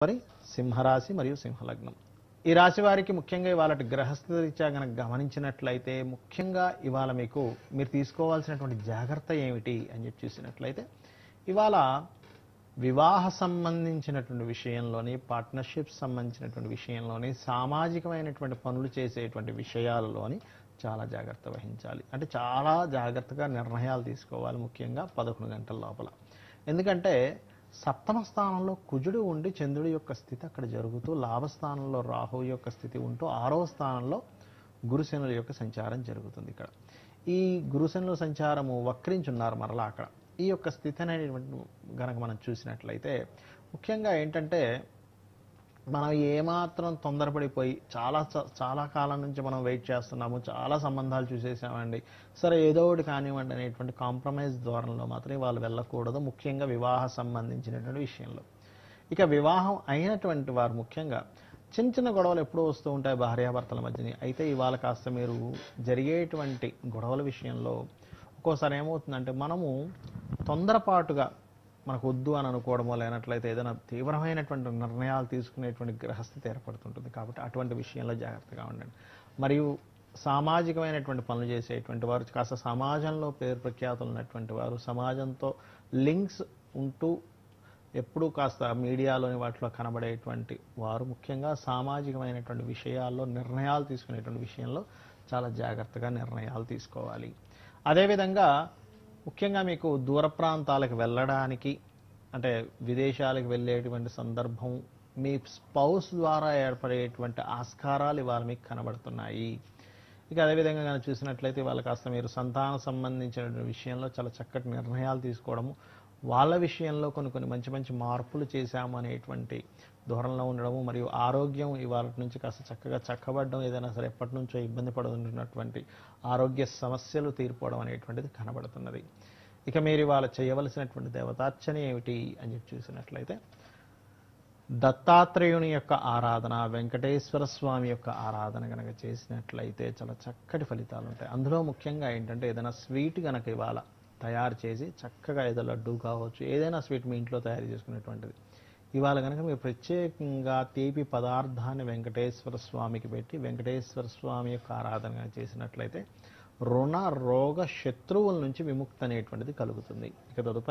మరి సింహరాశి మరియు సింహలగ్నం ఈ రాశి వారికి ముఖ్యంగా ఇవాళ గ్రహస్థితి రీత్యా కనుక గమనించినట్లయితే ముఖ్యంగా ఇవాళ మీకు మీరు తీసుకోవాల్సినటువంటి జాగ్రత్త ఏమిటి అని చెప్పి చూసినట్లయితే ఇవాళ వివాహ సంబంధించినటువంటి విషయంలోని పార్ట్నర్షిప్ సంబంధించినటువంటి విషయంలోని సామాజికమైనటువంటి పనులు చేసేటువంటి విషయాలలోని చాలా జాగ్రత్త వహించాలి అంటే చాలా జాగ్రత్తగా నిర్ణయాలు తీసుకోవాలి ముఖ్యంగా పదకొండు గంటల లోపల ఎందుకంటే సప్తమ స్థానంలో కుజుడు ఉండి చంద్రుడి యొక్క స్థితి అక్కడ జరుగుతూ లాభస్థానంలో రాహువు యొక్క స్థితి ఉంటూ ఆరవ స్థానంలో గురుశనుల యొక్క సంచారం జరుగుతుంది ఇక్కడ ఈ గురుశనుల సంచారము వక్రించున్నారు మరలా అక్కడ ఈ యొక్క స్థితి అనేటువంటి గనక మనం చూసినట్లయితే ముఖ్యంగా ఏంటంటే మనం ఏమాత్రం తొందరపడిపోయి చాలా చ- చాలా కాలం నుంచి మనం వెయిట్ చేస్తున్నాము చాలా సంబంధాలు చూసేసామండి సరే ఏదో ఒకటి కానివ్వండి అనేటువంటి కాంప్రమైజ్ ధోరణిలో మాత్రమే వాళ్ళు వెళ్ళకూడదు ముఖ్యంగా వివాహ సంబంధించినటువంటి విషయంలో ఇక వివాహం అయినటువంటి వారు ముఖ్యంగా చిన్న చిన్న గొడవలు ఎప్పుడూ వస్తూ ఉంటాయి భార్యాభర్తల మధ్యని అయితే ఇవాళ కాస్త మీరు జరిగేటువంటి గొడవల విషయంలో ఒక్కోసారి ఏమవుతుందంటే మనము తొందరపాటుగా మనకు వద్దు అని అనుకోవడమో లేనట్లయితే ఏదైనా తీవ్రమైనటువంటి నిర్ణయాలు తీసుకునేటువంటి గ్రహస్థితి ఏర్పడుతుంటుంది కాబట్టి అటువంటి విషయంలో జాగ్రత్తగా ఉండండి మరియు సామాజికమైనటువంటి పనులు చేసేటువంటి వారు కాస్త సమాజంలో పేరు ప్రఖ్యాతులు ఉన్నటువంటి వారు సమాజంతో లింక్స్ ఉంటూ ఎప్పుడూ కాస్త మీడియాలోని వాటిలో కనబడేటువంటి వారు ముఖ్యంగా సామాజికమైనటువంటి విషయాల్లో నిర్ణయాలు తీసుకునేటువంటి విషయంలో చాలా జాగ్రత్తగా నిర్ణయాలు తీసుకోవాలి అదేవిధంగా ముఖ్యంగా మీకు దూర ప్రాంతాలకు వెళ్ళడానికి అంటే విదేశాలకు వెళ్ళేటువంటి సందర్భం మీ స్పౌస్ ద్వారా ఏర్పడేటువంటి ఆస్కారాలు ఇవాళ మీకు కనబడుతున్నాయి ఇక అదేవిధంగా కనుక చూసినట్లయితే వాళ్ళ కాస్త మీరు సంతానం సంబంధించిన విషయంలో చాలా చక్కటి నిర్ణయాలు తీసుకోవడము వాళ్ళ విషయంలో కొన్ని కొన్ని మంచి మంచి మార్పులు చేశాము అనేటువంటి ధోరణిలో ఉండడము మరియు ఆరోగ్యం ఇవాళ నుంచి కాస్త చక్కగా చక్కబడడం ఏదైనా సరే ఎప్పటి నుంచో ఇబ్బంది పడుతున్నటువంటి ఆరోగ్య సమస్యలు తీరిపోవడం అనేటువంటిది కనబడుతున్నది ఇక మీరు ఇవాళ చేయవలసినటువంటి దేవతార్చన ఏమిటి అని చెప్పి చూసినట్లయితే దత్తాత్రేయుని యొక్క ఆరాధన వెంకటేశ్వర స్వామి యొక్క ఆరాధన కనుక చేసినట్లయితే చాలా చక్కటి ఫలితాలు ఉంటాయి అందులో ముఖ్యంగా ఏంటంటే ఏదైనా స్వీట్ కనుక ఇవాళ తయారు చేసి చక్కగా ఏదో లడ్డు కావచ్చు ఏదైనా స్వీట్ మీ ఇంట్లో తయారు చేసుకునేటువంటిది ఇవాళ కనుక మీరు ప్రత్యేకంగా తీపి పదార్థాన్ని వెంకటేశ్వర స్వామికి పెట్టి వెంకటేశ్వర స్వామి యొక్క ఆరాధన కనుక చేసినట్లయితే రుణ రోగ శత్రువుల నుంచి విముక్తి అనేటువంటిది కలుగుతుంది ఇక తదుపరి